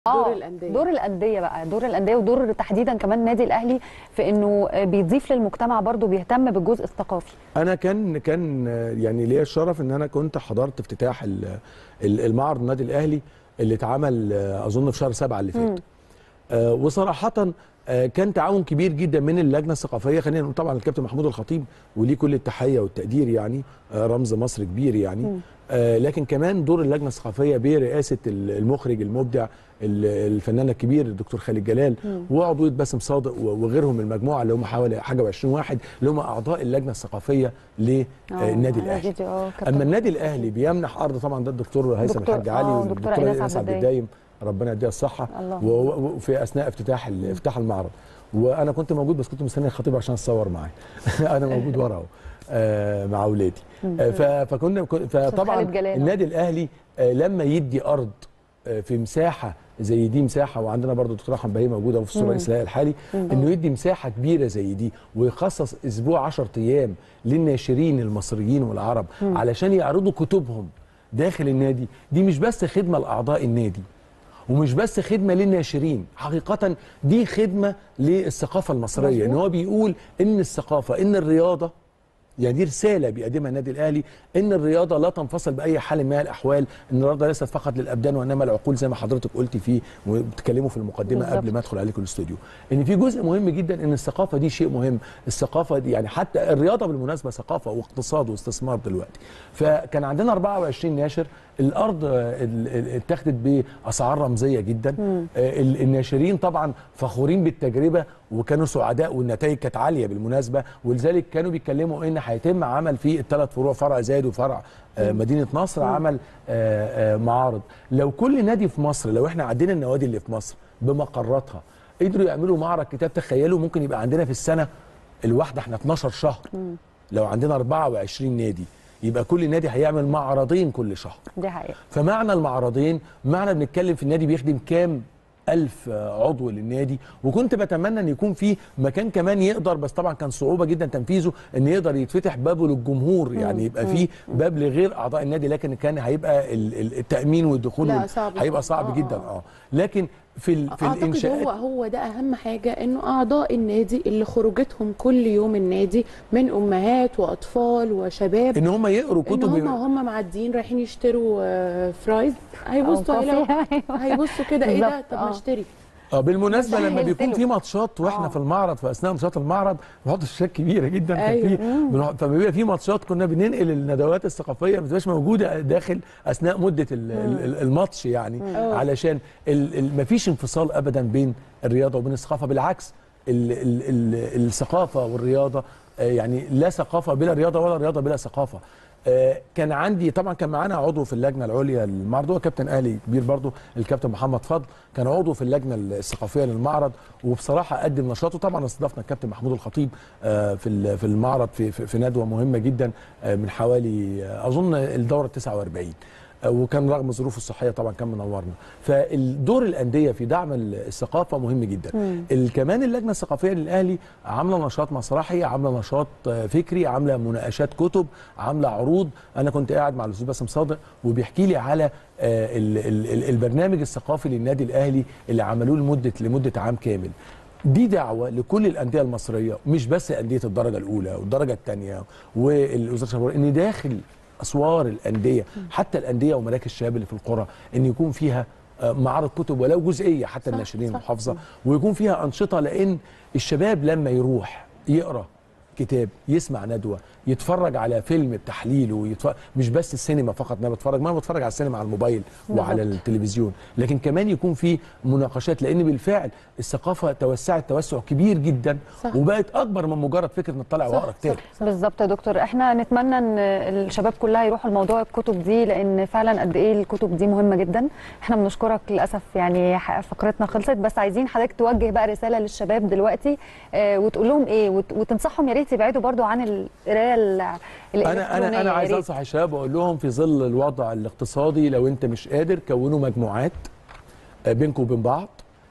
دور الانديه دور الانديه بقى دور الانديه ودور تحديدا كمان النادي الاهلي في انه بيضيف للمجتمع برضو بيهتم بالجزء الثقافي انا كان كان يعني ليا الشرف ان انا كنت حضرت افتتاح ال- ال- المعرض النادي الاهلي اللي اتعمل آه، اظن في شهر سبعة اللي فات آه، وصراحه آه، كان تعاون كبير جدا من اللجنه الثقافيه خلينا نقول طبعا الكابتن محمود الخطيب وليه كل التحيه والتقدير يعني آه، رمز مصر كبير يعني آه، لكن كمان دور اللجنه الثقافيه برئاسه ال- المخرج المبدع ال- الفنان الكبير الدكتور خالد جلال وعضويه باسم صادق و- وغيرهم من المجموعه اللي هم حوالي حاجه و20 واحد اللي هم اعضاء اللجنه الثقافيه للنادي آه، الاهلي فيديو، آه، كابتن. اما النادي الاهلي بيمنح ارض طبعا ده الدكتور هيثم دكتور- الحاج علي آه، والدكتوره دكتورة إيناس ايناس عبد عبد الدايم ربنا يديها الصحه الله. و- و- وفي اثناء افتتاح ال- افتتاح المعرض وانا كنت موجود بس كنت مستني الخطيب عشان اتصور معاه انا موجود ورا اهو آه، مع اولادي آه، ف- فكنا فطبعا خالد جلال. النادي الاهلي آه، لما يدي ارض آه، في مساحه زي دي مساحه وعندنا برضو دكتور احمد بهيه موجوده في الصوره رئيس الهيئه الحالي انه يدي مساحه كبيره زي دي ويخصص اسبوع 10 ايام للناشرين المصريين والعرب علشان يعرضوا كتبهم داخل النادي دي مش بس خدمه لاعضاء النادي ومش بس خدمه للناشرين حقيقه دي خدمه للثقافه المصريه ان هو بيقول ان الثقافه ان الرياضه يعني دي رساله بيقدمها النادي الاهلي ان الرياضه لا تنفصل باي حال من الاحوال ان الرياضه ليست فقط للابدان وانما العقول زي ما حضرتك قلتي فيه وبتتكلموا في المقدمه بالظبط. قبل ما ادخل عليكم الاستوديو ان في جزء مهم جدا ان الثقافه دي شيء مهم الثقافه دي يعني حتى الرياضه بالمناسبه ثقافه واقتصاد واستثمار دلوقتي فكان عندنا 24 ناشر الارض آه، ال- ال- اتخذت باسعار رمزيه جدا آه، ال- الناشرين طبعا فخورين بالتجربه وكانوا سعداء والنتائج كانت عاليه بالمناسبه ولذلك كانوا بيتكلموا ان هيتم عمل في الثلاث فروع فرع زايد وفرع آه، مدينه نصر عمل آه، آه، معارض لو كل نادي في مصر لو احنا عدينا النوادي اللي في مصر بمقراتها قدروا يعملوا معرض كتاب تخيلوا ممكن يبقى عندنا في السنه الواحده احنا 12 شهر لو عندنا 24 نادي يبقى كل نادي هيعمل معرضين كل شهر دي حقيقه فمعنى المعرضين معنى بنتكلم في النادي بيخدم كام ألف عضو للنادي وكنت بتمنى أن يكون في مكان كمان يقدر بس طبعا كان صعوبة جدا تنفيذه أن يقدر يتفتح بابه للجمهور يعني يبقى في باب لغير أعضاء النادي لكن كان هيبقى ال- ال- التأمين والدخول لا، وال- صعب هيبقى طبعاً. صعب آه، جدا آه. اه لكن في ال- في اعتقد الانشاءات هو هو ده اهم حاجه انه اعضاء النادي اللي خروجتهم كل يوم النادي من امهات واطفال وشباب ان هم يقروا ان كتب هم وهم معديين رايحين يشتروا آه، فرايز هيبصوا أو هيلاقوا كوفي. هيبصوا كده ايه ده بالظبط، طب ما آه. اشتري اه بالمناسبه لما سهلت بيكون له. في ماتشات واحنا آه. في المعرض في اثناء ماتشات المعرض بنحط شاشات كبيره جدا كان أيوة. في بنحط- فما بيبقى في ماتشات كنا بننقل الندوات الثقافيه ما بتبقاش موجوده داخل اثناء مده ال- ال- الماتش يعني علشان ما فيش انفصال ابدا بين الرياضه وبين الثقافه بالعكس ال ال ال الثقافه والرياضه آه، يعني لا ثقافه بلا رياضه ولا رياضه بلا ثقافه آه، كان عندي طبعا كان معانا عضو في اللجنه العليا للمعرض هو كابتن اهلي كبير برضو الكابتن محمد فضل كان عضو في اللجنه الثقافيه للمعرض وبصراحه قدم نشاطه طبعا استضفنا الكابتن محمود الخطيب آه، في ال- في المعرض في في في ندوه مهمه جدا آه، من حوالي آه، اظن الدوره 49 آه، وكان رغم ظروفه الصحيه طبعا كان منورنا فالدور الانديه في دعم الثقافه مهم جدا ال- كمان اللجنه الثقافيه للاهلي عامله نشاط مسرحي عامله نشاط آه، فكري عامله مناقشات كتب عامله عروض انا كنت قاعد مع الاستاذ باسم صادق وبيحكي لي على آه، ال- ال- ال- البرنامج الثقافي للنادي الاهلي اللي عملوه لمده لمده عام كامل دي دعوه لكل الانديه المصريه مش بس انديه الدرجه الاولى والدرجه الثانيه والوزاره الشباب ان داخل اسوار الانديه حتى الانديه ومراكز الشباب اللي في القرى ان يكون فيها آه، معارض كتب ولو جزئيه حتى صح، الناشرين صح. المحافظه ويكون فيها انشطه لان الشباب لما يروح يقرا كتاب يسمع ندوه يتفرج على فيلم بتحليله يتفرج مش بس السينما فقط انا بتفرج ما أنا بتفرج على السينما على الموبايل وعلى بالظبط. التلفزيون لكن كمان يكون في مناقشات لان بالفعل الثقافه توسعت توسع كبير جدا صح. وبقت اكبر من مجرد فكره نطلع صح، واقرا كتاب صح. بالظبط يا دكتور احنا نتمنى ان الشباب كلها يروحوا لموضوع الكتب دي لان فعلا قد ايه الكتب دي مهمه جدا احنا بنشكرك للاسف يعني ح- فقرتنا خلصت بس عايزين حضرتك توجه بقى رساله للشباب دلوقتي اه وتقول لهم ايه وت- وتنصحهم يا ريت يبعدوا برضو عن القرايه ال- انا الالكترونيه انا انا يا عايز ريت. انصح الشباب واقول لهم في ظل الوضع الاقتصادي لو انت مش قادر كونوا مجموعات آه، بينكم وبين بعض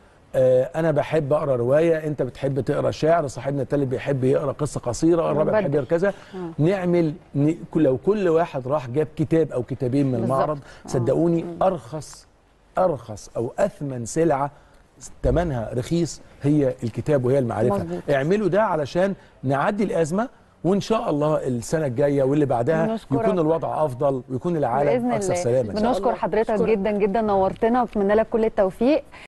آه، انا بحب اقرا روايه انت بتحب تقرا شعر صاحبنا التالت بيحب يقرا قصه قصيره الرابع بيحب نبدل. يقرا كذا نعمل ن- لو كل واحد راح جاب كتاب او كتابين من بالظبط. المعرض صدقوني ارخص ارخص او اثمن سلعه ثمنها رخيص هي الكتاب وهي المعرفه مظبوط. اعملوا ده علشان نعدي الازمه وان شاء الله السنه الجايه واللي بعدها بنشكرك. يكون الوضع افضل ويكون العالم باذن اكثر الله سلاما بنشكر الله. حضرتك أشكرك. جدا جدا نورتنا واتمنى لك كل التوفيق